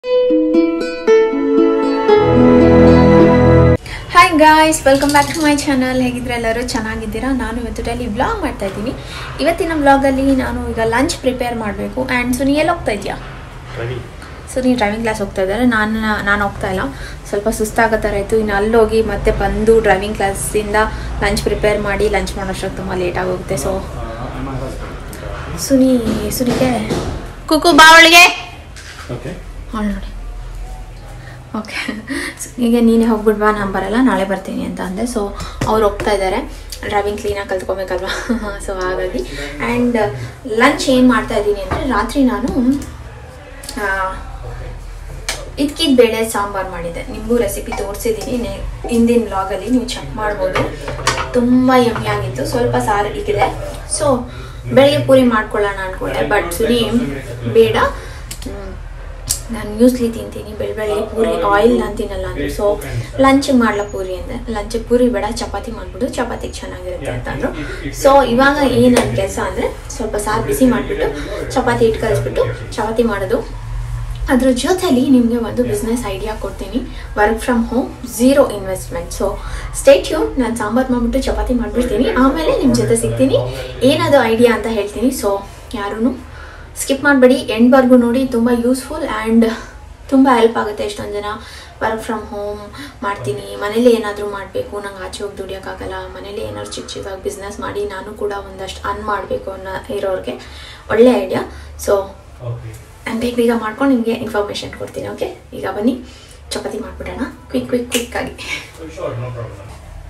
hi guys welcome back to my channel ಹೇಗಿದ್ರೆ ಎಲ್ಲರೂ ಚೆನ್ನಾಗಿದ್ದೀರಾ ನಾನು ಇವತ್ತು ಡೈಲಿ ವ್ಲಾಗ್ ಮಾಡ್ತಾ ಇದ್ದೀನಿ ಇವತ್ತಿನ ವ್ಲಾಗಲ್ಲಿ ನಾನು ಈಗ ಲಂಚ್ ಪ್ರಿಪೇರ್ ಮಾಡಬೇಕು ಆ್ಯಂಡ್ ಸುನಿ ಎಲ್ಲಿ ಹೋಗ್ತಾ ಇದೆಯಾ ರವಿ ಸುನಿ ಡ್ರೈವಿಂಗ್ ಕ್ಲಾಸ್ ಹೋಗ್ತಾ ಇದ್ದಾರೆ ನಾನು ನಾನು ಹೋಗ್ತಾ ಇಲ್ಲ ಸ್ವಲ್ಪ ಸುಸ್ತಾಗೋ ಥರ ಇತ್ತು ಇನ್ನು ಅಲ್ಲಿ ಹೋಗಿ ಮತ್ತೆ ಬಂದು ಡ್ರೈವಿಂಗ್ ಕ್ಲಾಸಿಂದ ಲಂಚ್ ಪ್ರಿಪೇರ್ ಮಾಡಿ ಲಂಚ್ ಮಾಡೋಷ್ಟಕ್ಕೆ ತುಂಬ ಲೇಟ್ ಆಗೋಗುತ್ತೆ ಸೊ ಸುನಿ ಸುನಿಗೆ ಕುಕು ಬಾ ಒಳಗೆ ಓಕೆ ಅವಳು ನೋಡಿ ಓಕೆ ಈಗ ನೀನೇ ಹೋಗ್ಬಿಡ್ಬಾ ನಾನು ಬರಲ್ಲ ನಾಳೆ ಬರ್ತೀನಿ ಅಂತ ಅಂದೆ ಸೊ ಅವ್ರು ಹೋಗ್ತಾ ಇದ್ದಾರೆ ಡ್ರೈವಿಂಗ್ ಕ್ಲೀನಾಗಿ ಕಲ್ತ್ಕೊಬೇಕಲ್ವಾ ಸೊ ಹಾಗಾಗಿ ಆ್ಯಂಡ್ ಲಂಚ್ ಏನು ಮಾಡ್ತಾ ಇದ್ದೀನಿ ಅಂದರೆ ರಾತ್ರಿ ನಾನು ಇದ್ಕಿದ ಬೇಳೆ ಸಾಂಬಾರು ಮಾಡಿದ್ದೆ ನಿಮಗೂ ರೆಸಿಪಿ ತೋರಿಸಿದ್ದೀನಿ ಹಿಂದಿನ ಬ್ಲಾಗಲ್ಲಿ ನೀವು ಚೆಕ್ ಮಾಡ್ಬೋದು ತುಂಬ ಯಮ್ಮಿ ಆಗಿತ್ತು ಸ್ವಲ್ಪ ಸಾರು ಇಕ್ಕಿದೆ ಸೊ ಬೆಳಗ್ಗೆ ಪೂರಿ ಮಾಡ್ಕೊಳ್ಳೋಣ ಅಂದ್ಕೊಂಡೆ ಬಟ್ ಸುನಿ ಬೇಡ ಹ್ಮ್, ನಾನು ಯೂಸ್ಲಿ ತಿಂತೀನಿ ಬೆಳ ಬೆಳಗ್ಗೆ ಪೂರಿ ಆಯಿಲ್ ನಾನು ತಿನ್ನಲ್ಲ ಅಂದರು ಸೊ ಲಂಚಿಗೆ ಮಾಡ್ಲಾ ಪೂರಿ ಅಂದೆ ಲಂಚಿಗೆ ಪೂರಿ ಬೇಡ ಚಪಾತಿ ಮಾಡಿಬಿಡು ಚಪಾತಿಗೆ ಚೆನ್ನಾಗಿರುತ್ತೆ ಅಂತ ಅಂದರು ಸೊ ಇವಾಗ ಏನು ನನ್ನ ಕೆಲಸ ಅಂದರೆ ಸ್ವಲ್ಪ ಸಾರು ಬಿಸಿ ಮಾಡಿಬಿಟ್ಟು ಚಪಾತಿ ಇಟ್ಟು ಕಲಿಸ್ಬಿಟ್ಟು ಚಪಾತಿ ಮಾಡೋದು ಅದ್ರ ಜೊತೆಲಿ ನಿಮಗೆ ಒಂದು ಬಿಸ್ನೆಸ್ ಐಡಿಯಾ ಕೊಡ್ತೀನಿ work from home zero investment so stay tuned ನಾನು ಸಾಂಬಾರು ಮಾಡಿಬಿಟ್ಟು ಚಪಾತಿ ಮಾಡಿಬಿಡ್ತೀನಿ ಆಮೇಲೆ ನಿಮ್ಮ ಜೊತೆ ಸಿಗ್ತೀನಿ ಏನದು ಐಡಿಯಾ ಅಂತ ಹೇಳ್ತೀನಿ ಸೊ ಯಾರೂ ಸ್ಕಿಪ್ ಮಾಡಬೇಡಿ ಎಂಡ್ವರೆಗೂ ನೋಡಿ ತುಂಬ ಯೂಸ್ಫುಲ್ ಆ್ಯಂಡ್ ತುಂಬ ಹೆಲ್ಪ್ ಆಗುತ್ತೆ ಎಷ್ಟೊಂದು ಜನ ವರ್ಕ್ ಫ್ರಮ್ ಹೋಮ್ ಮಾಡ್ತೀನಿ ಮನೇಲಿ ಏನಾದರೂ ಮಾಡಬೇಕು ನಂಗೆ ಆಚೆ ಹೋಗಿ ದುಡಿಯೋಕ್ಕಾಗಲ್ಲ ಮನೇಲಿ ಏನಾದ್ರು ಚಿಕ್ಕ ಚಿಕ್ಕದಾಗಿ ಬಿಸ್ನೆಸ್ ಮಾಡಿ ನಾನು ಕೂಡ ಒಂದಷ್ಟು ಅನ್ ಮಾಡಬೇಕು ಅನ್ನೋ ಇರೋರಿಗೆ ಒಳ್ಳೆ ಐಡಿಯಾ ಸೊ ಓಕೆ ನಾನು ಬೇಗ ಬೇಗ ಮಾಡ್ಕೊಂಡು ನಿಮಗೆ ಇನ್ಫಾರ್ಮೇಷನ್ ಕೊಡ್ತೀನಿ ಓಕೆ ಈಗ ಬನ್ನಿ ಚಪಾತಿ ಮಾಡಿಬಿಡೋಣ ಕ್ವಿಕ್ ಕ್ವಿಕ್ ಕ್ವಿಕ್ ಆಗಿ ಶೋರ್ ನೋ ಪ್ರಾಬ್ಲಮ್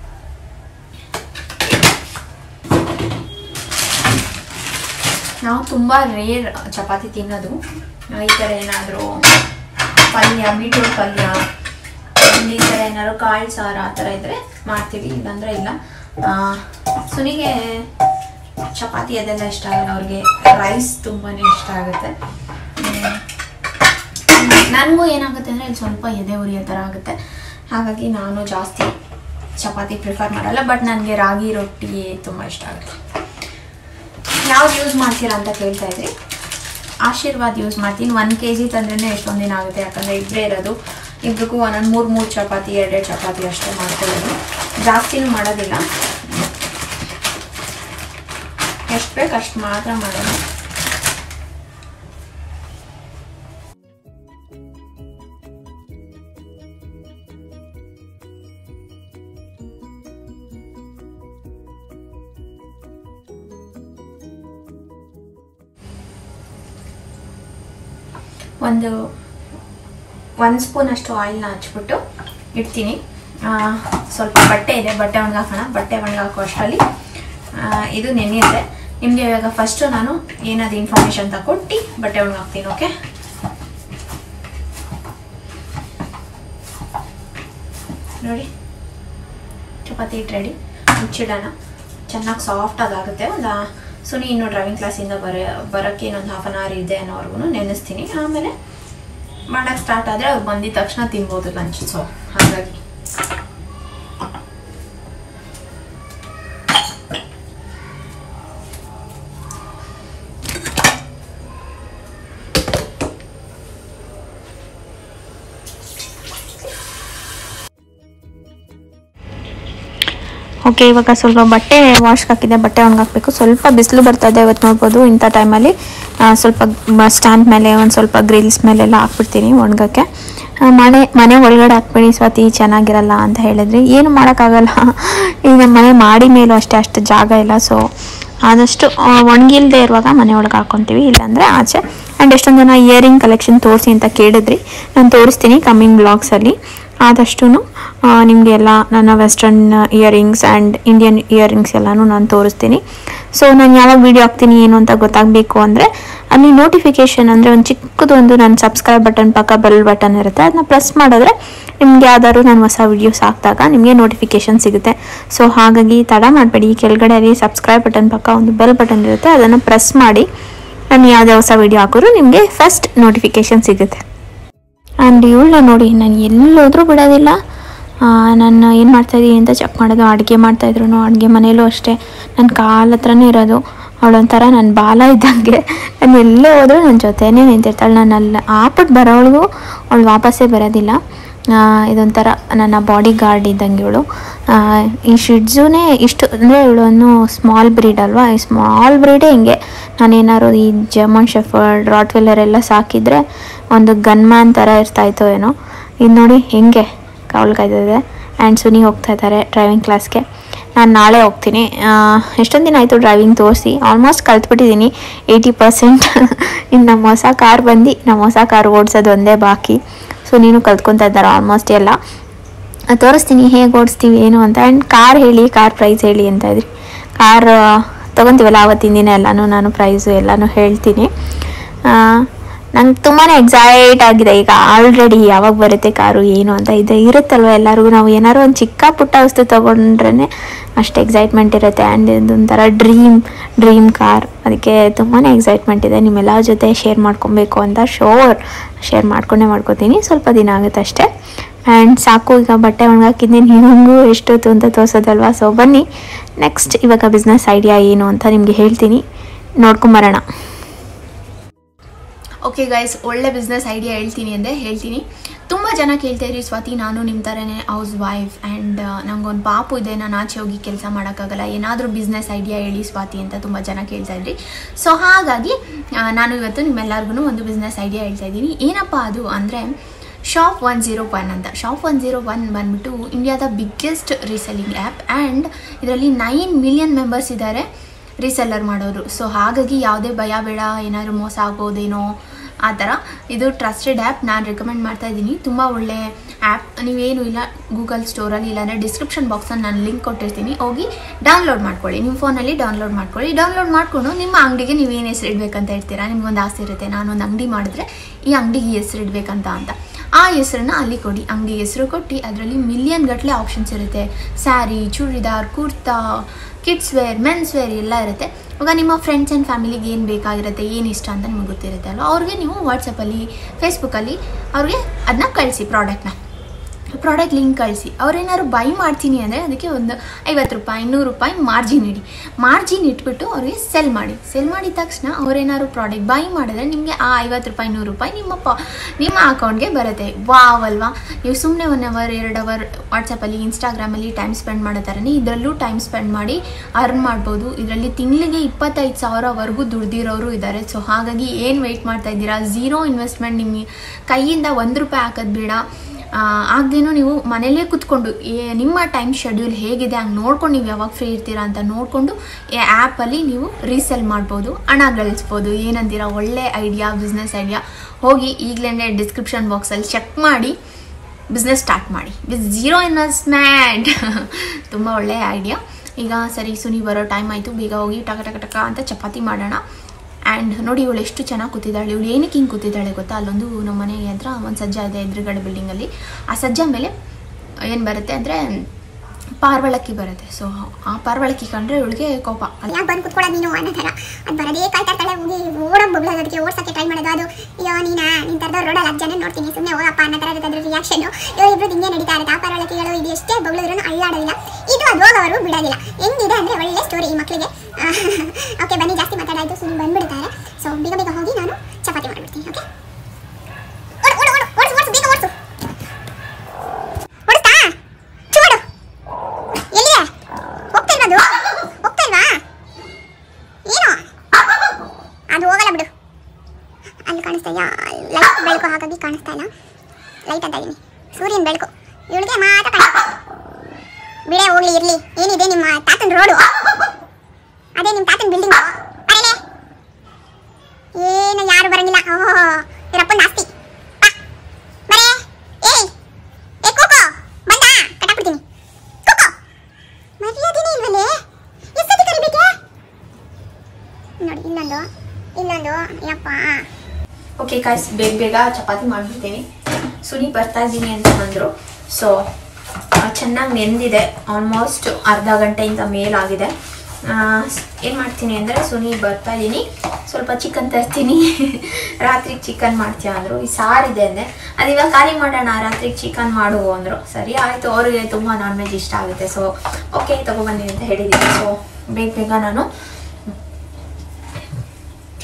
ನಾವು ತುಂಬ ರೇರ್ ಚಪಾತಿ ತಿನ್ನೋದು ಈ ಥರ ಏನಾದರೂ ಪಲ್ಯ ಬೀಟ್ರೂಟ್ ಪಲ್ಯ ಈ ಥರ ಏನಾದ್ರು ಕಾಳು ಸಾರು ಆ ಥರ ಇದ್ದರೆ ಮಾಡ್ತೀವಿ ಇಲ್ಲಾಂದರೆ ಇಲ್ಲ ಆ, ಸುನಿಗೆ ಚಪಾತಿ ಅದೆಲ್ಲ ಇಷ್ಟ ಆಗಲ್ಲ ಅವ್ರಿಗೆ ರೈಸ್ ತುಂಬಾ ಇಷ್ಟ ಆಗುತ್ತೆ ನನಗೂ ಏನಾಗುತ್ತೆ ಅಂದರೆ ಇಲ್ಲಿ ಸ್ವಲ್ಪ ಎದೆ ಉರಿಯೋ ಥರ ಆಗುತ್ತೆ ಹಾಗಾಗಿ ನಾನು ಜಾಸ್ತಿ ಚಪಾತಿ ಪ್ರಿಫರ್ ಮಾಡಲ್ಲ ಬಟ್ ನನಗೆ ರಾಗಿ ರೊಟ್ಟಿ ತುಂಬ ಇಷ್ಟ ಆಗುತ್ತೆ ಯಾವ್ದು ಯೂಸ್ ಮಾಡ್ತೀರಾ ಅಂತ ಕೇಳ್ತಾ ಇದ್ರಿ ಆಶೀರ್ವಾದ್ ಯೂಸ್ ಮಾಡ್ತೀನಿ ಒನ್ ಕೆ ಜಿ ತಂದ್ರೇ ಎಷ್ಟೊಂದು ದಿನ ಆಗುತ್ತೆ ಯಾಕಂದರೆ ಇಬ್ಬರೇ ಇರೋದು ಇಬ್ರಿಗೂ ಒಂದೊಂದು ಮೂರು ಮೂರು ಚಪಾತಿ ಎರಡೆರಡು ಚಪಾತಿ ಅಷ್ಟೇ ಮಾಡ್ಕೊಳ್ಳೋದು ಜಾಸ್ತಿನೂ ಮಾಡೋದಿಲ್ಲ ಎಷ್ಟು ಬೇಕು ಅಷ್ಟು ಮಾತ್ರ ಮಾಡೋದು ಒಂದು ಒಂದು ಸ್ಪೂನ್ ಅಷ್ಟು ಆಯಿಲ್ನ ಹಚ್ಬಿಟ್ಟು ಇಡ್ತೀನಿ ಆ, ಸ್ವಲ್ಪ ಬಟ್ಟೆ ಇದೆ ಬಟ್ಟೆ ಒಣಗಾಕೋಣ ಬಟ್ಟೆ ಒಣಗಾಕೋ ಅಷ್ಟರಲ್ಲಿ ಆ, ಇದು ನೆನೆಯುತ್ತೆ ನಿಮಗೆ ಇವಾಗ ಫಸ್ಟು ನಾನು ಏನಾದ್ರು ಇನ್ಫಾರ್ಮೇಷನ್ ತಗೊಟ್ಟು ಬಟ್ಟೆ ಒಣಗಾಕ್ತೀನಿ ಓಕೆ ನೋಡಿ ಚಪಾತಿ ಹಿಟ್ಟು ರೆಡಿ ಮುಚ್ಚಿಡೋಣ ಚೆನ್ನಾಗಿ ಸಾಫ್ಟಾಗಿ ಆಗುತ್ತೆ ಒಂದು ಸುನಿ ಇನ್ನು ಡ್ರೈವಿಂಗ್ ಕ್ಲಾಸಿಂದ ಬರ ಬರೋಕ್ಕೆ ಇನ್ನೊಂದು ಹಾಫ್ ಆನ್ ಅವರ್ ಇದೆ ಅನ್ನೋವರೆಗೂ ನೆನೆಸ್ತೀನಿ ಆಮೇಲೆ ಮಾಡೋಕ್ಕೆ ಸ್ಟಾರ್ಟ್ ಆದರೆ ಅವ್ರು ಬಂದಿದ ತಕ್ಷಣ ತಿನ್ಬೋದು ಲಂಚ್ ಸೊ ಹಾಗಾಗಿ ಓಕೆ ಇವಾಗ ಸ್ವಲ್ಪ ಬಟ್ಟೆ ವಾಶ್ಗೆ ಹಾಕಿದೆ ಬಟ್ಟೆ ಒಣಗಾಕಬೇಕು ಸ್ವಲ್ಪ ಬಿಸಿಲು ಬರ್ತಾ ಇದೆ ಇವತ್ತು ನೋಡ್ಬೋದು ಇಂಥ ಟೈಮಲ್ಲಿ ಸ್ವಲ್ಪ ಸ್ಟ್ಯಾಂಡ್ ಮೇಲೆ ಒಂದು ಸ್ವಲ್ಪ ಗ್ರಿಲ್ಸ್ ಮೇಲೆಲ್ಲ ಹಾಕ್ಬಿಡ್ತೀನಿ ಒಣಗಕ್ಕೆ ಆ, ಮನೆ ಮನೆ ಒಳಗಡೆ ಹಾಕ್ಬೇಡಿ ಸ್ವಾತಿ ಚೆನ್ನಾಗಿರಲ್ಲ ಅಂತ ಹೇಳಿದ್ರಿ ಏನು ಮಾಡೋಕ್ಕಾಗಲ್ಲ ಈಗ ನಮ್ಮ ಮನೆ ಮಾಡಿ ಮೇಲೂ ಅಷ್ಟೇ ಅಷ್ಟು ಜಾಗ ಇಲ್ಲ ಸೊ ಆದಷ್ಟು ಆ, ಒಣಗಿಲ್ದೇ ಇರುವಾಗ ಮನೆ ಒಳಗೆ ಹಾಕ್ಕೊತೀವಿ ಇಲ್ಲಾಂದರೆ ಆಚೆ ಆ್ಯಂಡ್ ಎಷ್ಟೊಂದು ಜನ ಇಯರಿಂಗ್ ಕಲೆಕ್ಷನ್ ತೋರಿಸಿ ಅಂತ ಕೇಳಿದ್ರಿ ನಾನು ತೋರಿಸ್ತೀನಿ ಕಮ್ಮಿಂಗ್ ಬ್ಲಾಗ್ಸಲ್ಲಿ ಆದಷ್ಟು ನಿಮಗೆ ಎಲ್ಲ ನನ್ನ western earrings and Indian earrings ಎಲ್ಲನೂ ನಾನು ತೋರಿಸ್ತೀನಿ ಸೊ ನಾನು ಯಾವಾಗ ವೀಡಿಯೋ ಹಾಕ್ತೀನಿ ಏನು ಅಂತ ಗೊತ್ತಾಗಬೇಕು ಅಂದರೆ ಅಲ್ಲಿ ನೋಟಿಫಿಕೇಷನ್ ಅಂದರೆ ಒಂದು ಚಿಕ್ಕದು ಒಂದು ನನ್ನ ಸಬ್ಸ್ಕ್ರೈಬ್ ಬಟನ್ ಪಕ್ಕ ಬೆಲ್ ಬಟನ್ ಇರುತ್ತೆ ಅದನ್ನ ಪ್ರೆಸ್ ಮಾಡಿದ್ರೆ ನಿಮ್ಗೆ ಯಾವ್ದಾದ್ರು ನಾನು ಹೊಸ ವೀಡಿಯೋಸ್ ಹಾಕಿದಾಗ ನಿಮಗೆ ನೋಟಿಫಿಕೇಷನ್ ಸಿಗುತ್ತೆ ಸೊ ಹಾಗಾಗಿ ತಡ ಮಾಡಬೇಡಿ ಕೆಳಗಡೆ ಅಲ್ಲಿ ಸಬ್ಸ್ಕ್ರೈಬ್ ಬಟನ್ ಪಕ್ಕ ಒಂದು ಬೆಲ್ ಬಟನ್ ಇರುತ್ತೆ ಅದನ್ನು ಪ್ರೆಸ್ ಮಾಡಿ ನಾನು ಯಾವುದೇ ಹೊಸ ವೀಡಿಯೋ ಹಾಕಿದ್ರು ನಿಮಗೆ ಫಸ್ಟ್ ನೋಟಿಫಿಕೇಷನ್ ಸಿಗುತ್ತೆ ಆ್ಯಂಡ್ ಇವಳನ್ನ ನೋಡಿ ನಾನು ಎಲ್ಲೋದ್ರೂ ಬಿಡೋದಿಲ್ಲ ಆ, ನಾನು ಏನು ಮಾಡ್ತಾಯಿದ್ದೀನಿ ಅಂತ ಚೆಕ್ ಮಾಡೋದು ಅಡುಗೆ ಮಾಡ್ತಾಯಿದ್ರು ಅಡುಗೆ ಮನೇಲೂ ಅಷ್ಟೇ ನನ್ನ ಕಾಲ ಹತ್ರನೇ ಇರೋದು ಅವಳೊಂಥರ ನನ್ನ ಬಾಲ ಇದ್ದಂಗೆ ನಾನು ಎಲ್ಲೇ ಹೋದರೂ ನನ್ನ ಜೊತೆನೇ ನಿಂತಿರ್ತಾಳೆ ನಾನು ಅಲ್ಲಿ ಆಪಟ್ಟು ಬರೋವಳಿಗೂ ಅವಳು ವಾಪಸ್ಸೇ ಬರೋದಿಲ್ಲ ಆ, ಇದೊಂಥರ ನನ್ನ ಬಾಡಿ ಗಾರ್ಡ್ ಇದ್ದಂಗೆ ಇವಳು ಈ ಶಿಡ್ಜುನೇ ಇಷ್ಟು ಅಂದರೆ ಇವಳನ್ನು ಸ್ಮಾಲ್ ಬ್ರೀಡ್ ಅಲ್ವಾ ಈ ಸ್ಮಾಲ್ ಬ್ರೀಡೇ ಹಿಂಗೆ ನಾನೇನಾದ್ರು ಈ ಜರ್ಮನ್ ಶೆಫರ್ಡ್ ರಾಟ್ವೆಲ್ಲರ್ ಎಲ್ಲ ಸಾಕಿದರೆ ಒಂದು ಗನ್ಮ್ಯಾನ್ ಥರ ಇರ್ತಾಯಿತ್ತೋ ಏನೋ ಇದು ನೋಡಿ ಹೆಂಗೆ ಕಾವಲು ಕಾಯ್ದಿದೆ ಆ್ಯಂಡ್ ಸುನಿ ಹೋಗ್ತಾ ಇದ್ದಾರೆ ಡ್ರೈವಿಂಗ್ ಕ್ಲಾಸ್ಗೆ ನಾನು ನಾಳೆ ಹೋಗ್ತೀನಿ ಎಷ್ಟೊಂದು ದಿನ ಆಯಿತು ಡ್ರೈವಿಂಗ್ ತೋರಿಸಿ ಆಲ್ಮೋಸ್ಟ್ ಕಲ್ತ್ಬಿಟ್ಟಿದ್ದೀನಿ ಏಯ್ಟಿ ಪರ್ಸೆಂಟ್ ಇನ್ನು ನಮ್ಮ ಹೊಸ ಕಾರ್ ಬಂದು ನಮ್ಮ ಹೊಸ ಕಾರ್ ಓಡಿಸೋದು ಒಂದೇ ಬಾಕಿ ಸೊ ನೀನು ಕಲ್ತ್ಕೊತಾ ಇದ್ದಾರೆ ಆಲ್ಮೋಸ್ಟ್ ಎಲ್ಲ ಅದ್ ತೋರಿಸ್ತೀನಿ ಹೇಗೆ ಓಡಿಸ್ತೀವಿ ಏನು ಅಂತ ಆ್ಯಂಡ್ ಕಾರ್ ಹೇಳಿ ಕಾರ್ ಪ್ರೈಸ್ ಹೇಳಿ ಅಂತ ಇದ್ರಿ ಕಾರ್ ತೊಗೊತೀವಲ್ಲ ಆವತ್ತಿನ ದಿನ ಎಲ್ಲನೂ ನಾನು ಪ್ರೈಸು ಎಲ್ಲನೂ ಹೇಳ್ತೀನಿ ನಂಗೆ ತುಂಬಾ ಎಕ್ಸೈಟ್ ಆಗಿದೆ ಈಗ ಆಲ್ರೆಡಿ ಯಾವಾಗ ಬರುತ್ತೆ ಕಾರು ಏನು ಅಂತ ಇದೆ ಇರುತ್ತಲ್ವ ಎಲ್ಲರಿಗೂ ನಾವು ಏನಾದ್ರು ಒಂದು ಚಿಕ್ಕ ಪುಟ್ಟ ವಸ್ತು ತೊಗೊಂಡ್ರೇ ಅಷ್ಟು ಎಕ್ಸೈಟ್ಮೆಂಟ್ ಇರುತ್ತೆ ಆ್ಯಂಡ್ ಇದೊಂಥರ ಡ್ರೀಮ್ ಡ್ರೀಮ್ ಕಾರ್ ಅದಕ್ಕೆ ತುಂಬಾ ಎಕ್ಸೈಟ್ಮೆಂಟ್ ಇದೆ ನಿಮ್ಮೆಲ್ಲ ಜೊತೆ ಶೇರ್ ಮಾಡ್ಕೊಬೇಕು ಅಂತ ಶೋರ್ ಶೇರ್ ಮಾಡ್ಕೊಂಡೇ ಮಾಡ್ಕೊತೀನಿ ಸ್ವಲ್ಪ ದಿನ ಆಗುತ್ತೆ ಅಷ್ಟೇ ಆ್ಯಂಡ್ ಸಾಕು ಈಗ ಬಟ್ಟೆ ಒಣಗಾಕಿದ್ದೀನಿ ನಿಮಗೂ ಎಷ್ಟೊತ್ತು ಅಂತ ತೋರಿಸೋದಲ್ವಾ ಸೊ ಬನ್ನಿ ನೆಕ್ಸ್ಟ್ ಇವಾಗ ಬಿಸ್ನೆಸ್ ಐಡಿಯಾ ಏನು ಅಂತ ನಿಮಗೆ ಹೇಳ್ತೀನಿ ನೋಡ್ಕೊಂಬರೋಣ ಓಕೆ ಗೈಸ್ ಒಳ್ಳೆ ಬಿಸ್ನೆಸ್ ಐಡಿಯಾ ಹೇಳ್ತೀನಿ ಅಂದರೆ ಹೇಳ್ತೀನಿ ತುಂಬ ಜನ ಕೇಳ್ತಾ ಇದ್ರಿ ಸ್ವಾತಿ ನಾನು ನಿಮ್ಮ ಥರನೇ ಹೌಸ್ ವೈಫ್ ಆ್ಯಂಡ್ ನಂಗೊಂದು ಪಾಪು ಇದೆ ನಾನು ಆಚೆ ಹೋಗಿ ಕೆಲಸ ಮಾಡೋಕ್ಕಾಗಲ್ಲ ಏನಾದರೂ ಬಿಸ್ನೆಸ್ ಐಡಿಯಾ ಹೇಳಿ ಸ್ವಾತಿ ಅಂತ ತುಂಬ ಜನ ಕೇಳ್ತಾ ಇದ್ರಿ ಸೊ ಹಾಗಾಗಿ ಆ, ನಾನು ಇವತ್ತು ನಿಮ್ಮೆಲ್ಲರಿಗೂ ಒಂದು ಬಿಸ್ನೆಸ್ ಐಡಿಯಾ ಹೇಳ್ತಾ ಇದ್ದೀನಿ ಏನಪ್ಪ ಅದು ಅಂದರೆ ಶಾಪ್ ಒನ್ ಜೀರೋ ಒನ್ ಅಂತ ಶಾಪ್ ಒನ್ ಜೀರೋ ಒನ್ ಬಂದ್ಬಿಟ್ಟು ಇಂಡಿಯಾದ ಬಿಗ್ಗೆಸ್ಟ್ ರೀಸೆಲ್ಲಿಂಗ್ ಆ್ಯಪ್ ಆ್ಯಂಡ್ ಇದರಲ್ಲಿ ನೈನ್ ಮಿಲಿಯನ್ ಮೆಂಬರ್ಸ್ ಇದ್ದಾರೆ ರೀಸೆಲ್ಲರ್ ಮಾಡೋರು ಸೊ ಹಾಗಾಗಿ ಯಾವುದೇ ಭಯ ಬೇಡ ಏನಾದರೂ ಮೋಸ ಆಗೋದೇನೋ ಆ ಥರ ಇದು ಟ್ರಸ್ಟೆಡ್ ಆ್ಯಪ್ ನಾನು ರೆಕಮೆಂಡ್ ಮಾಡ್ತಾ ಇದ್ದೀನಿ ತುಂಬ ಒಳ್ಳೆ ಆ್ಯಪ್ ನೀವೇನು ಇಲ್ಲ ಗೂಗಲ್ ಸ್ಟೋರಲ್ಲಿ ಇಲ್ಲಾಂದರೆ ಡಿಸ್ಕ್ರಿಪ್ಷನ್ ಬಾಕ್ಸಲ್ಲಿ ನಾನು ಲಿಂಕ್ ಕೊಟ್ಟಿರ್ತೀನಿ ಹೋಗಿ ಡೌನ್ಲೋಡ್ ಮಾಡ್ಕೊಳ್ಳಿ ನಿಮ್ಮ ಫೋನಲ್ಲಿ ಡೌನ್ಲೋಡ್ ಮಾಡ್ಕೊಳ್ಳಿ ಡೌನ್ಲೋಡ್ ಮಾಡಿಕೊಂಡು ನಿಮ್ಮ ಅಂಗಡಿಗೆ ನೀವೇನು ಹೆಸರು ಇಡಬೇಕಂತ ಇರ್ತೀರಾ ನಿಮ್ಗೊಂದು ಆಸೆ ಇರುತ್ತೆ ನಾನೊಂದು ಅಂಗಡಿ ಮಾಡಿದ್ರೆ ಈ ಅಂಗಡಿಗೆ ಈ ಹೆಸರು ಇಡಬೇಕಂತ ಅಂತ ಆ ಹೆಸರನ್ನ ಅಲ್ಲಿ ಕೊಡಿ ಅಂಗಡಿ ಹೆಸರು ಕೊಟ್ಟು ಅದರಲ್ಲಿ ಮಿಲಿಯನ್ ಗಟ್ಟಲೆ ಆಪ್ಷನ್ಸ್ ಇರುತ್ತೆ sari churidar kurta kids wear men's wear ಎಲ್ಲ ಇರುತ್ತೆ ಇವಾಗ ನಿಮ್ಮ ಫ್ರೆಂಡ್ಸ್ ಆ್ಯಂಡ್ ಫ್ಯಾಮಿಲಿಗೆ ಏನು ಬೇಕಾಗಿರುತ್ತೆ ಏನು ಇಷ್ಟ ಅಂತ ನಿಮಗೆ ಗೊತ್ತಿರುತ್ತೆ ಅಲ್ವಾ ಅವ್ರಿಗೆ ನೀವು ವಾಟ್ಸಪ್ಪಲ್ಲಿ ಫೇಸ್ಬುಕ್ಕಲ್ಲಿ ಅವ್ರಿಗೆ ಅದನ್ನ ಕಳಿಸಿ ಪ್ರಾಡಕ್ಟ್ನ ಪ್ರಾಡಕ್ಟ್ ಲಿಂಕ್ ಕಳಿಸಿ ಅವ್ರೇನಾದ್ರು ಬೈ ಮಾಡ್ತೀನಿ ಅಂದರೆ ಅದಕ್ಕೆ ಒಂದು ಐವತ್ತು ರೂಪಾಯಿ ನೂರು ರೂಪಾಯಿ ಮಾರ್ಜಿನ್ ಇಡಿ ಮಾರ್ಜಿನ್ ಇಟ್ಬಿಟ್ಟು ಅವ್ರಿಗೆ ಸೆಲ್ ಮಾಡಿ ಸೆಲ್ ಮಾಡಿದ ತಕ್ಷಣ ಅವ್ರೇನಾದ್ರು ಪ್ರಾಡಕ್ಟ್ ಬೈ ಮಾಡಿದ್ರೆ ನಿಮಗೆ ಆ ಐವತ್ತು ರೂಪಾಯಿ ನೂರು ರೂಪಾಯಿ ನಿಮ್ಮ ಪ ನಿಮ್ಮ ಅಕೌಂಟ್ಗೆ ಬರುತ್ತೆ ವಾವ್ ಅಲ್ವಾ ನೀವು ಸುಮ್ಮನೆ ಒನ್ ಅವರ್ ಎರಡು ಅವರ್ ವಾಟ್ಸಪ್ಪಲ್ಲಿ ಇನ್ಸ್ಟಾಗ್ರಾಮಲ್ಲಿ ಟೈಮ್ ಸ್ಪೆಂಡ್ ಮಾಡೋ ಥರನೇ ಇದರಲ್ಲೂ ಟೈಮ್ ಸ್ಪೆಂಡ್ ಮಾಡಿ ಅರ್ನ್ ಮಾಡ್ಬೋದು ಇದರಲ್ಲಿ ತಿಂಗಳಿಗೆ ಇಪ್ಪತ್ತೈದು ಸಾವಿರವರೆಗೂ ದುಡ್ದಿರೋರು ಇದ್ದಾರೆ ಸೊ ಹಾಗಾಗಿ ಏನು ವೆಯ್ಟ್ ಮಾಡ್ತಾ ಇದ್ದೀರಾ ಝೀರೋ ಇನ್ವೆಸ್ಟ್ಮೆಂಟ್ ನಿಮ್ಮ ಕೈಯಿಂದ ಒಂದು ರೂಪಾಯಿ ಹಾಕೋದು ಬೇಡ ಆಗದೇನೋ ನೀವು ಮನೇಲೇ ಕೂತ್ಕೊಂಡು ಏ- ನಿಮ್ಮ ಟೈಮ್ ಶೆಡ್ಯೂಲ್ ಹೇಗಿದೆ ಹಂಗೆ ನೋಡ್ಕೊಂಡು ನೀವು ಯಾವಾಗ ಫ್ರೀ ಇರ್ತೀರಾ ಅಂತ ನೋಡಿಕೊಂಡು ಈ ಆ್ಯಪಲ್ಲಿ ನೀವು ರೀಸೆಲ್ ಮಾಡ್ಬೋದು ಹಣ ಗಳಿಸ್ಬೋದು ಏನಂತೀರಾ ಒಳ್ಳೆ ಐಡಿಯಾ ಬಿಸ್ನೆಸ್ ಐಡಿಯಾ ಹೋಗಿ ಈಗಲೇ ಡಿಸ್ಕ್ರಿಪ್ಷನ್ ಬಾಕ್ಸಲ್ಲಿ ಚೆಕ್ ಮಾಡಿ ಬಿಸ್ನೆಸ್ ಸ್ಟಾರ್ಟ್ ಮಾಡಿ ವಿತ್ ಝೀರೋ ಇನ್ವೆಸ್ಟ್ಮೆಂಟ್ ತುಂಬ ಒಳ್ಳೆಯ ಐಡಿಯಾ ಈಗ ಸರಿ ಸುನಿ ಬರೋ ಟೈಮ್ ಆಯಿತು ಬೇಗ ಹೋಗಿ ಟಕ ಟಕ ಟಕ ಅಂತ ಚಪಾತಿ ಮಾಡೋಣ ಆ್ಯಂಡ್ ನೋಡಿ ಇವಳು ಎಷ್ಟು ಚೆನ್ನಾಗಿ ಕೂತಿದ್ದಾಳೆ ಇವಳು ಏನಕ್ಕೆ ಹಿಂಗೆ ಕೂತಿದ್ದಾಳೆ ಗೊತ್ತಾ ಅಲ್ಲೊಂದು ನಮ್ಮ ಮನೆ ಹತ್ರ ಒಂದು ಸಜ್ಜ ಇದೆ ಎದುರುಗಡೆ ಬಿಲ್ಡಿಂಗಲ್ಲಿ ಆ ಸಜ್ಜ ಮೇಲೆ ಏನು ಬರುತ್ತೆ ಅಂದರೆ ಪಾರ್ವಳಕ್ಕಿ ಬರುತ್ತೆ ಸೊ ಆ ಪಾರ್ವಳಕ್ಕಿ ಕಂಡ್ರೆ ಇವಳಿಗೆ ಕೋಪ ಯಾಕೆ ಬಂದು ಕುತ್ಕೊಳ್ಳೋದು ನೀನು ಅನ್ನೋ ಥರ ಅದು ಬರೋದೇ ಕಾಯ್ತಾ ಇರ್ತಾಳೆ ಹೋಗಿ ಓಡೋಗಿ ಬಗ್ಳೋದು ಅದಕ್ಕೆ ಓಡ್ಸೋಕ್ಕೆ ಟ್ರೈ ಮಾಡೋದು ಅದು ಅಯ್ಯೋ ನೀನಾ ನಿನ್ ಥರದ ರೋಡಲ್ಲಿ ಹತ್ತು ಜನ ನೋಡ್ತೀನಿ ಸುಮ್ಮನೆ ಹೋಗಪ್ಪ ಅನ್ನೋ ಥರ ಇರುತ್ತೆ ಅದ್ರ ರಿಯಾಕ್ಷನ್ ಇವ್ರು ಹಿಂಗೆ ನಡೀತಾ ಇರುತ್ತೆ ಆ ಪರವಳಕಿಗಳು ಇದು ಎಷ್ಟೇ ಬಗ್ಳಿದ್ರು ಅಳ್ಳಾಡೋದಿಲ್ಲ ಇದು ಅದು ಹೋಗೋವರು ಬಿಡೋದಿಲ್ಲ ಹೆಂಗಿದೆ ಅಂದರೆ ಒಳ್ಳೆ ಸ್ಟೋರಿ ಈ ಮಕ್ಕಳಿಗೆ ಓಕೆ ಬನ್ನಿ ಜಾಸ್ತಿ ಮಾತಾಡಾಯ್ತು ಸುಮ್ಮನೆ ಬಂದ್ಬಿಡ್ತಾರೆ ಸೊ ಬೇಗ ಬೇಗ ಹೋಗಿ ನಾನು ಚಪಾತಿ ಮಾಡ್ಬಿಡ್ತೀನಿ ಓಕೆ ಓಡು ಓಡು ಓಡು ಓಡಿಸು ಓಡಿಸು ಬೇಗ ಓಡಿಸು ಓಡಿಸ್ತಾ ಚೂಡು ಎಲ್ಲಿದೆ ಹೋಗ್ತಾ ಇಲ್ವಾ ಅದು ಹೋಗ್ತಾ ಇಲ್ವಾ ಏನು ಅದು ಹೋಗಲ್ಲ ಬಿಡು ಅಲ್ಲಿ ಕಾಣಿಸ್ತಾ ಇದೆಯಾ ಲೈಟ್ ಬೆಳಕು ಹಾಗಾಗಿ ಕಾಣಿಸ್ತಾ ಇಲ್ಲ ಲೈಟ್ ಅಂತ ಇದೀನಿ ಸೂರ್ಯನ ಬೆಳಕು ಇವಳಿಗೆ ಮಾತ್ರ ಕಾಣಿಸ್ತಾ ಬಿಡೆ ಹೋಗ್ಲಿ ಇರ್ಲಿ ಏನಿದೆ ನಿಮ್ಮ ತಾತನ ರೋಡು ಅದೇ ನಿಮ್ಮ ತಾತನ ಬಿಲ್ಡಿಂಗ್ ಬರಲೇ ಏನು ಯಾರು ಬರಂಗಿಲ್ಲ ಓಹೋ ಇವರಪ್ಪನ ಆಸ್ತಿ ಬಾ ಬರೇ ಏಯ್ ಏ ಕೋಕೋ ಬಂದ ಕಟ್ಟಾಕ್ಬಿಡ್ತೀನಿ ಕೋಕೋ ಮರ್ಯಾದೆನೇ ಇಲ್ವಲ್ಲೇ ಎಷ್ಟೊತ್ತಿ ಕರಿಬೇಕೆ ನೋಡಿ ಇನ್ನೊಂದು ಇನ್ನೊಂದು ಯಪ್ಪ ಓಕೆ ಕಾಯ್ಸ್ ಬೇಗ ಬೇಗ ಚಪಾತಿ ಮಾಡಿಬಿಡ್ತೀನಿ ಸುನಿ ಬರ್ತಾ ಇದ್ದೀನಿ ಅಂತ ಬಂದರು ಸೊ ಚೆನ್ನಾಗಿ ನೆಂದಿದೆ ಆಲ್ಮೋಸ್ಟ್ ಅರ್ಧ ಗಂಟೆಯಿಂದ ಮೇಲಾಗಿದೆ ಏನು ಮಾಡ್ತೀನಿ ಅಂದರೆ ಸುನಿ ಬರ್ತಾ ಇದ್ದೀನಿ ಸ್ವಲ್ಪ ಚಿಕನ್ ತರ್ತೀನಿ ರಾತ್ರಿಗೆ ಚಿಕನ್ ಮಾಡ್ತೀಯ ಅಂದರು ಈ ಸಾರಿದೆ ಅಂದೆ ಅದು ಇವಾಗ ಖಾಲಿ ಮಾಡೋಣ ರಾತ್ರಿಗೆ ಚಿಕನ್ ಮಾಡು ಅಂದರು ಸರಿ ಆಯಿತು ಅವ್ರಿಗೆ ತುಂಬ ನಾನ್ ವೆಜ್ ಇಷ್ಟ ಆಗುತ್ತೆ ಸೊ ಓಕೆ ತೊಗೊಬನ್ನಿ ಅಂತ ಹೇಳಿದ್ದೀನಿ ಸೊ ಬೇಗ ಬೇಗ ನಾನು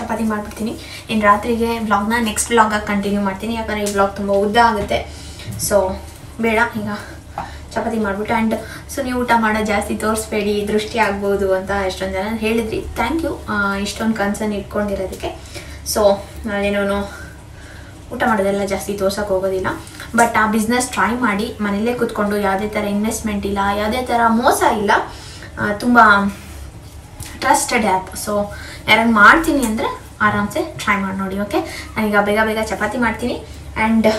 ಚಪಾತಿ ಮಾಡಿಬಿಡ್ತೀನಿ ಇನ್ನು ರಾತ್ರಿಗೆ ವ್ಲಾಗ್ನ ನೆಕ್ಸ್ಟ್ ವ್ಲಾಗಾಗಿ ಕಂಟಿನ್ಯೂ ಮಾಡ್ತೀನಿ ಯಾಕಂದರೆ ಈ ವ್ಲಾಗ್ ತುಂಬ ಉದ್ದ ಆಗುತ್ತೆ ಸೊ ಬೇಡ ಈಗ ಚಪಾತಿ ಮಾಡಿಬಿಟ್ಟು ಆ್ಯಂಡ್ ಸೊ ನೀವು ಊಟ ಮಾಡೋದು ಜಾಸ್ತಿ ತೋರಿಸ್ಬೇಡಿ ದೃಷ್ಟಿ ಆಗ್ಬೋದು ಅಂತ ಎಷ್ಟೊಂದು ಜನ ಹೇಳಿದ್ರಿ ಥ್ಯಾಂಕ್ ಯು ಇಷ್ಟೊಂದು ಕನ್ಸರ್ನ್ ಇಟ್ಕೊಂಡಿರೋದಕ್ಕೆ ಸೊ ನಾನೇನೋ ಊಟ ಮಾಡೋದೆಲ್ಲ ಜಾಸ್ತಿ ತೋರ್ಸೋಕೆ ಹೋಗೋದಿಲ್ಲ ಬಟ್ ಆ ಬಿಸ್ನೆಸ್ ಟ್ರೈ ಮಾಡಿ ಮನೇಲೇ ಕೂತ್ಕೊಂಡು ಯಾವುದೇ ಥರ ಇನ್ವೆಸ್ಟ್ಮೆಂಟ್ ಇಲ್ಲ ಯಾವುದೇ ಥರ ಮೋಸ ಇಲ್ಲ ತುಂಬ ಟ್ರಸ್ಟೆಡ್ ಆ್ಯಪ್ ಸೊ ಯಾರು ಮಾಡ್ತೀನಿ ಅಂದರೆ ಆರಾಮ್ಸೆ ಟ್ರೈ ಮಾಡಿ ನೋಡಿ ಓಕೆ ನಾನೀಗ ಬೇಗ ಬೇಗ ಚಪಾತಿ ಮಾಡ್ತೀನಿ ಆ್ಯಂಡ್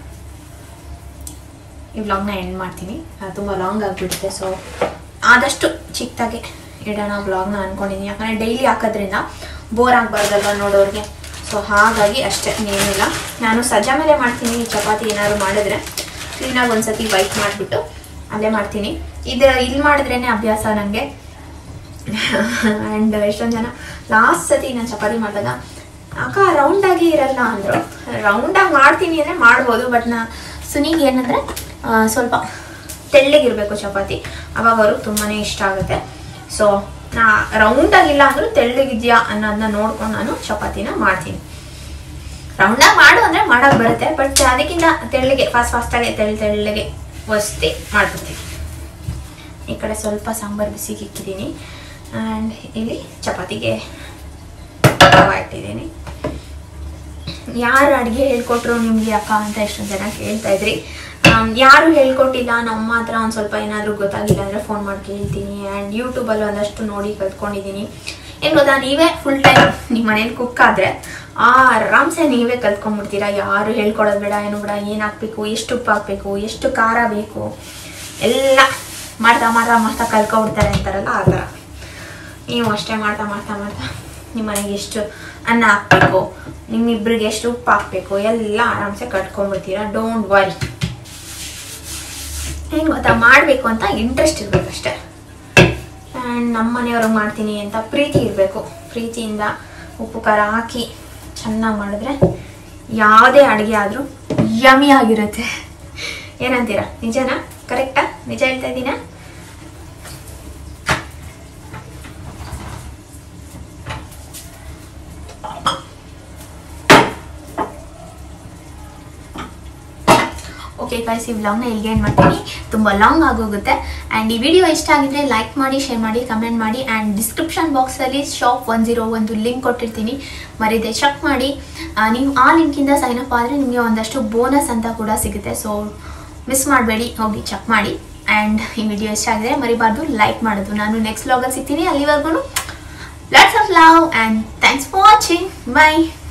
ಈ ವ್ಲಾಗ್ನ ಎಂಡ್ ಮಾಡ್ತೀನಿ ತುಂಬ ಲಾಂಗ್ ಆಗಿಬಿಡುತ್ತೆ ಸೊ ಆದಷ್ಟು ಚಿಕ್ಕದಾಗೆ ಇಡೋಣ ವ್ಲಾಗ್ನ ಅಂದ್ಕೊಂಡಿದ್ದೀನಿ ಯಾಕಂದರೆ ಡೈಲಿ ಹಾಕೋದ್ರಿಂದ ಬೋರ್ ಆಗಬಾರ್ದಲ್ವ ನೋಡೋರಿಗೆ ಸೊ ಹಾಗಾಗಿ ಅಷ್ಟೇ ಏನಿಲ್ಲ ನಾನು ಸಜ್ಜಾ ಮೇಲೆ ಮಾಡ್ತೀನಿ ಈ ಚಪಾತಿ ಏನಾದ್ರು ಮಾಡಿದ್ರೆ ಕ್ಲೀನಾಗಿ ಒಂದ್ಸತಿ ವೈಟ್ ಮಾಡಿಬಿಟ್ಟು ಅಲ್ಲೇ ಮಾಡ್ತೀನಿ ಇದು ಇಲ್ಲಿ ಮಾಡಿದ್ರೇ ಅಭ್ಯಾಸ ನನಗೆ ಆ್ಯಂಡ್ ಎಷ್ಟೊಂದು ಜನ ಲಾಸ್ಟ್ ಸತಿ ನಾನು ಚಪಾತಿ ಮಾಡಿದಾಗ ಅಕ್ಕ ರೌಂಡಾಗಿ ಇರಲ್ಲ ಅಂದರು ರೌಂಡಾಗಿ ಮಾಡ್ತೀನಿ ಅಂದರೆ ಮಾಡ್ಬೋದು ಬಟ್ ನಾ ಸುನಿಗೆ ಏನಂದರೆ ಸ್ವಲ್ಪ ತೆಳ್ಳಗಿರಬೇಕು ಚಪಾತಿ ಅವಾಗ ಅವ್ರಿಗೆ ತುಂಬಾ ಇಷ್ಟ ಆಗುತ್ತೆ ಸೊ ನಾ ರೌಂಡಾಗಿಲ್ಲ ಅಂದರೂ ತೆಳ್ಳಗಿದ್ಯಾ ಅನ್ನೋದನ್ನ ನೋಡ್ಕೊಂಡು ನಾನು ಚಪಾತಿನ ಮಾಡ್ತೀನಿ ರೌಂಡಾಗಿ ಮಾಡು ಅಂದರೆ ಮಾಡೋಕೆ ಬರುತ್ತೆ ಬಟ್ ಅದಕ್ಕಿಂತ ತೆಳ್ಳಗೆ ಫಾಸ್ಟ್ ಫಾಸ್ಟಾಗಿ ತೆಳ್ಳ ತೆಳ್ಳಗೆ ವಸ್ತಿ ಮಾಡ್ಬಿಡ್ತೀನಿ ಈ ಕಡೆ ಸ್ವಲ್ಪ ಸಾಂಬಾರು ಬಿಸಿಗೆ ಇಕ್ಕಿದ್ದೀನಿ ಆ್ಯಂಡ್ ಇಲ್ಲಿ ಚಪಾತಿಗೆ ರವೆ ಇಟ್ಟಿದ್ದೀನಿ ಯಾರು ಅಡುಗೆ ಹೇಳ್ಕೊಟ್ರು ನಿಮಗೆ ಅಕ್ಕ ಅಂತ ಎಷ್ಟೊಂದು ಜನ ಕೇಳ್ತಾ ಇದ್ರಿ ಆಮ್, ಯಾರು ಹೇಳ್ಕೊಟ್ಟಿಲ್ಲ ನಮ್ಮ ಹತ್ರ ಒಂದು ಸ್ವಲ್ಪ ಏನಾದರೂ ಗೊತ್ತಾಗಿಲ್ಲ ಅಂದರೆ ಫೋನ್ ಮಾಡಿ ಕೇಳ್ತೀನಿ ಆ್ಯಂಡ್ ಯೂಟ್ಯೂಬಲ್ಲಿ ಒಂದಷ್ಟು ನೋಡಿ ಕಲ್ತ್ಕೊಂಡಿದ್ದೀನಿ ಏನು ಗೊತ್ತಾ ನೀವೇ ಫುಲ್ ಟೈಮ್ ನಿಮ್ಮ ಮನೇಲಿ ಕುಕ್ ಆದರೆ ಆರಾಮ್ಸೆ ನೀವೇ ಕಲ್ತ್ಕೊಂಡ್ಬಿಡ್ತೀರಾ ಯಾರು ಹೇಳ್ಕೊಡೋದು ಬೇಡ ಏನು ಬೇಡ ಏನು ಹಾಕ್ಬೇಕು ಎಷ್ಟು ಉಪ್ಪು ಹಾಕ್ಬೇಕು ಎಷ್ಟು ಖಾರ ಬೇಕು ಎಲ್ಲ ಮಾಡ್ತಾ ಮಾಡ್ತಾ ಮಾಡ್ತಾ ಕಲ್ತ್ಕೊಬಿಡ್ತಾರೆ ಅಂತಾರಲ್ಲ ಆ ಥರ ನೀವು ಅಷ್ಟೇ ಮಾಡ್ತಾ ಮಾಡ್ತಾ ಮಾಡ್ತಾ ನಿಮ್ಮ ಮನೆಗೆ ಎಷ್ಟು ಅನ್ನ ಹಾಕ್ಬೇಕು ನಿಮ್ಮಿಬ್ರಿಗೆ ಎಷ್ಟು ಉಪ್ಪು ಹಾಕ್ಬೇಕು ಎಲ್ಲ ಆರಾಮ್ಸೆ ಕಟ್ಕೊಂಡ್ಬಿಡ್ತೀರಾ ಡೋಂಟ್ ವರಿ ಏನು ಗೊತ್ತಾ ಮಾಡಬೇಕು ಅಂತ ಇಂಟ್ರೆಸ್ಟ್ ಇರಬೇಕಷ್ಟೆ ಆ್ಯಂಡ್ ನಮ್ಮ ಮನೆಯವ್ರಿಗೆ ಮಾಡ್ತೀನಿ ಅಂತ ಪ್ರೀತಿ ಇರಬೇಕು ಪ್ರೀತಿಯಿಂದ ಉಪ್ಪು ಖಾರ ಹಾಕಿ ಚೆನ್ನಾಗಿ ಮಾಡಿದ್ರೆ ಯಾವುದೇ ಅಡುಗೆ ಆದರೂ ಯಮಿ ಆಗಿರುತ್ತೆ ಏನಂತೀರಾ ನಿಜನಾ ಕರೆಕ್ಟಾ ನಿಜ ಹೇಳ್ತಾ ಇದ್ದೀನಾ ಓಕೆ ಗೈಸ್ ಈ ವ್ಲಾಗ್ನ ಇಲ್ಲಿಗೆ ಎಂಡ್ ಮಾಡ್ತೀನಿ ತುಂಬ ಲಾಂಗ್ ಆಗೋಗುತ್ತೆ ಆ್ಯಂಡ್ ಈ ವಿಡಿಯೋ ಇಷ್ಟ ಆಗಿದ್ರೆ ಲೈಕ್ ಮಾಡಿ ಶೇರ್ ಮಾಡಿ ಕಮೆಂಟ್ ಮಾಡಿ ಆ್ಯಂಡ್ ಡಿಸ್ಕ್ರಿಪ್ಷನ್ ಬಾಕ್ಸಲ್ಲಿ ಶಾಪ್ ಒನ್ ಜೀರೋ ಒಂದು ಲಿಂಕ್ ಕೊಟ್ಟಿರ್ತೀನಿ ಮರಿದೆ ಚೆಕ್ ಮಾಡಿ ಆ, ನೀವು ಆ ಲಿಂಕಿಂದ ಸೈನ್ ಅಪ್ ಆದರೆ ನಿಮಗೆ ಒಂದಷ್ಟು ಬೋನಸ್ ಅಂತ ಕೂಡ ಸಿಗುತ್ತೆ ಸೊ ಮಿಸ್ ಮಾಡಬೇಡಿ ಹೋಗಿ ಚೆಕ್ ಮಾಡಿ ಆ್ಯಂಡ್ ಈ ವಿಡಿಯೋ ಇಷ್ಟ ಆಗಿದ್ರೆ ಮರಿಬಾರ್ದು ಲೈಕ್ ಮಾಡೋದು ನಾನು ನೆಕ್ಸ್ಟ್ ವ್ಲಾಗಲ್ಲಿ ಸಿಗ್ತೀನಿ ಅಲ್ಲಿವರೆಗೂ lots of love and thanks for watching by